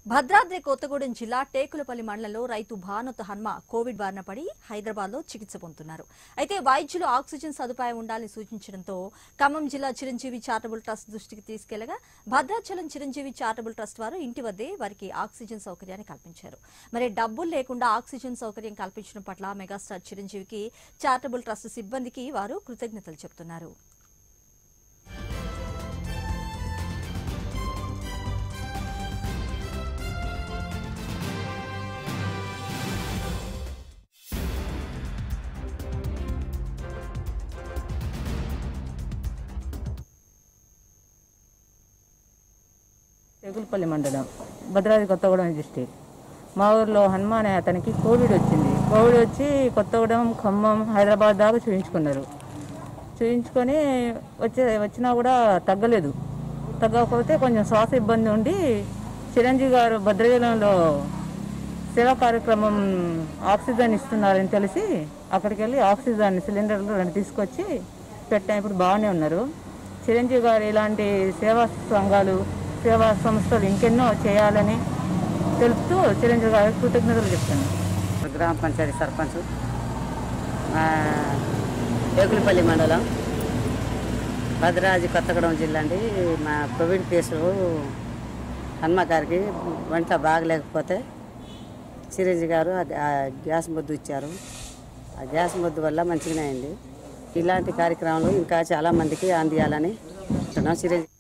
భద్రాద్రి కొత్తగూడెం జిల్లా టేకులపల్లి మండలంలో రైతు భానుత హన్మ కోవిడ్ బారిన పడి హైదరాబాద్ లో చికిత్స పొందుతున్నారు అయితే వైద్యులు ఆక్సిజన్ సదుపాయం ఉండాలని సూచించడంతో ఖమ్మం జిల్లా చిరంజీవి చారిటబుల్ ట్రస్ట్ దృష్టికి తీసుకెళ్లగా భద్రాచలం చిరంజీవి చారిటబుల్ ట్రస్ట్ వారు ఇంటి వద్దే వారికి ఆక్సిజన్ సౌకర్యాన్ని కల్పించారు మరి డబ్బులు లేకుండా ఆక్సిజన్ సౌకర్యం కల్పించడం పట్ల మెగాస్టార్ చిరంజీవికి చారిటబుల్ ట్రస్ట్ సిబ్బందికి వారు కృతజ్ఞతలు చెబుతున్నారు తెగులపల్లి మండలం భద్రాద్రి కొత్తగూడెం డిస్టిక్ మా ఊర్లో హనుమాన్ అనే అతనికి కోవిడ్ వచ్చింది కోవిడ్ వచ్చి కొత్తగూడెం ఖమ్మం హైదరాబాద్ దాకా చూయించుకున్నారు చూయించుకొని వచ్చే వచ్చినా కూడా తగ్గలేదు తగ్గకపోతే కొంచెం శ్వాస ఇబ్బంది ఉండి చిరంజీవి గారు భద్రాచలంలో సేవా కార్యక్రమం ఆక్సిజన్ ఇస్తున్నారని తెలిసి అక్కడికి వెళ్ళి ఆక్సిజన్ సిలిండర్లు రెండు తీసుకొచ్చి పెట్టాం ఇప్పుడు బాగానే ఉన్నారు చిరంజీవి గారు ఇలాంటి సేవా సంఘాలు సేవా సంస్థలు ఇంకెన్నో చేయాలని తెలుపుతూ చిరంజీవి గారికి కృతజ్ఞతలు చెప్తున్నాను గ్రామ పంచాయతీ సర్పంచ్ మా ఏకులపల్లి మండలం భద్రాద్రి కొత్తగూడెం జిల్లా అండి మా కోవిడ్ కేసు హనుమ గారికి వంట బాగలేకపోతే చిరంజీవి గారు అది- ఆ గ్యాస్ ముద్దు ఇచ్చారు ఆ గ్యాస్ ముద్దు వల్ల మంచిగానే అయింది ఇలాంటి కార్యక్రమాలు ఇంకా చాలా మందికి అందియాలని చిరంజీవి